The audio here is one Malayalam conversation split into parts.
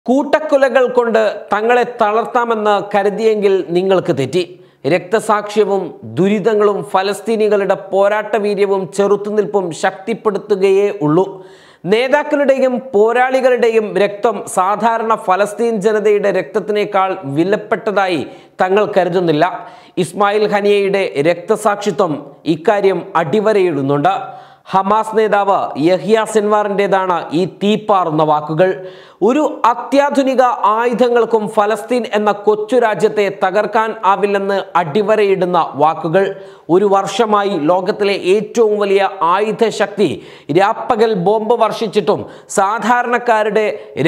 കൂട്ടക്കൊലകൾ കൊണ്ട് തങ്ങളെ തളർത്താമെന്ന് കരുതിയെങ്കിൽ നിങ്ങൾക്ക് തെറ്റി രക്തസാക്ഷ്യവും ദുരിതങ്ങളും ഫലസ്തീനികളുടെ പോരാട്ട വീര്യവും ചെറുത്തുനിൽപ്പും ശക്തിപ്പെടുത്തുകയേ ഉള്ളൂ നേതാക്കളുടെയും പോരാളികളുടെയും രക്തം സാധാരണ ഫലസ്തീൻ ജനതയുടെ രക്തത്തിനേക്കാൾ വിലപ്പെട്ടതായി തങ്ങൾ കരുതുന്നില്ല ഇസ്മായിൽ ഹനിയയുടെ രക്തസാക്ഷിത്വം ഇക്കാര്യം അടിവരയിടുന്നുണ്ട് ഹമാസ് നേതാവ് യഹിയ സിൻവാറിൻ്റെതാണ് ഈ തീപ്പാറുന്ന വാക്കുകൾ ഒരു അത്യാധുനിക ആയുധങ്ങൾക്കും ഫലസ്തീൻ എന്ന കൊച്ചു രാജ്യത്തെ തകർക്കാൻ ആവില്ലെന്ന് അടിവരയിടുന്ന വാക്കുകൾ ഒരു വർഷമായി ലോകത്തിലെ ഏറ്റവും വലിയ ആയുധ ശക്തി രാപ്പകൽ ബോംബ് വർഷിച്ചിട്ടും സാധാരണക്കാരുടെ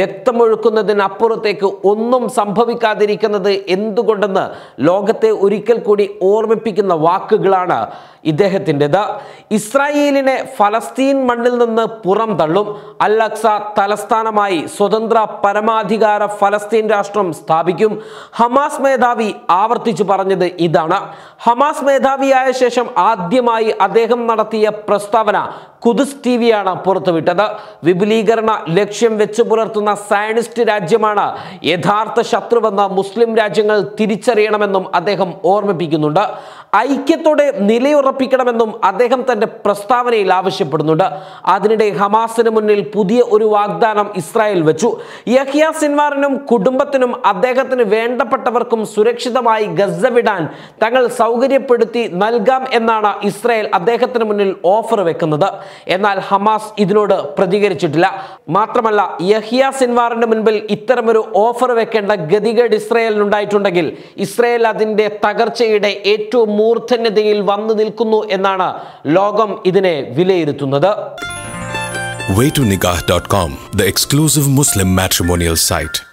രക്തമൊഴുക്കുന്നതിനപ്പുറത്തേക്ക് ഒന്നും സംഭവിക്കാതിരിക്കുന്നത് എന്തുകൊണ്ടെന്ന് ലോകത്തെ ഒരിക്കൽ കൂടി ഓർമ്മിപ്പിക്കുന്ന വാക്കുകളാണ് ഇദ്ദേഹത്തിൻ്റെത് ഇസ്രായേലിനെ ഫലസ്തീൻ മണ്ണിൽ നിന്ന് പുറം തള്ളും അൽ അക്സ തലസ്ഥാനമായി സ്വതന്ത്ര പരമാധികാര ഫലസ്തീൻ രാഷ്ട്രം സ്ഥാപിക്കും ഹമാസ് മേധാവി ആവർത്തിച്ചു പറഞ്ഞത് ഇതാണ് ഹമാസ് മേധാവിയായ ശേഷം ആദ്യമായി അദ്ദേഹം നടത്തിയ പ്രസ്താവന കുദുസ് ടി വിയാണ് പുറത്തുവിട്ടത് വിപുലീകരണ ലക്ഷ്യം വെച്ച് പുലർത്തുന്ന സയനിസ്റ്റ് രാജ്യമാണ് യഥാർത്ഥ ശത്രുവെന്ന് മുസ്ലിം രാജ്യങ്ങൾ തിരിച്ചറിയണമെന്നും അദ്ദേഹം ഓർമ്മിപ്പിക്കുന്നുണ്ട് ഐക്യത്തോടെ നിലയുറപ്പിക്കണമെന്നും അദ്ദേഹം തന്റെ പ്രസ്താവനയിൽ ആവശ്യപ്പെടുന്നുണ്ട് അതിനിടെ ഹമാസിന് മുന്നിൽ പുതിയ ഒരു വാഗ്ദാനം ഇസ്രായേൽ വെച്ചു യഹിയ സിൻവാറിനും കുടുംബത്തിനും അദ്ദേഹത്തിന് വേണ്ടപ്പെട്ടവർക്കും സുരക്ഷിതമായി ഗസ വിടാൻ തങ്ങൾ സൗകര്യപ്പെടുത്തി നൽകാം എന്നാണ് ഇസ്രായേൽ അദ്ദേഹത്തിന് മുന്നിൽ ഓഫർ വെക്കുന്നത് എന്നാൽ ഹമാസ് ഇതിനോട് പ്രതികരിച്ചിട്ടില്ല മാത്രമല്ല യഹിയ സിൻവാറിന്റെ മുൻപിൽ ഇത്തരമൊരു ഓഫർ വെക്കേണ്ട ഗതികേട് ഇസ്രായേലിനുണ്ടായിട്ടുണ്ടെങ്കിൽ ഇസ്രായേൽ അതിന്റെ തകർച്ചയുടെ ഏറ്റവും മൂർധന്യതയിൽ വന്നു നിൽക്കുന്നു എന്നാണ് ലോകം ഇതിനെ വിലയിരുത്തുന്നത് waytonikah.com, the exclusive Muslim matrimonial site.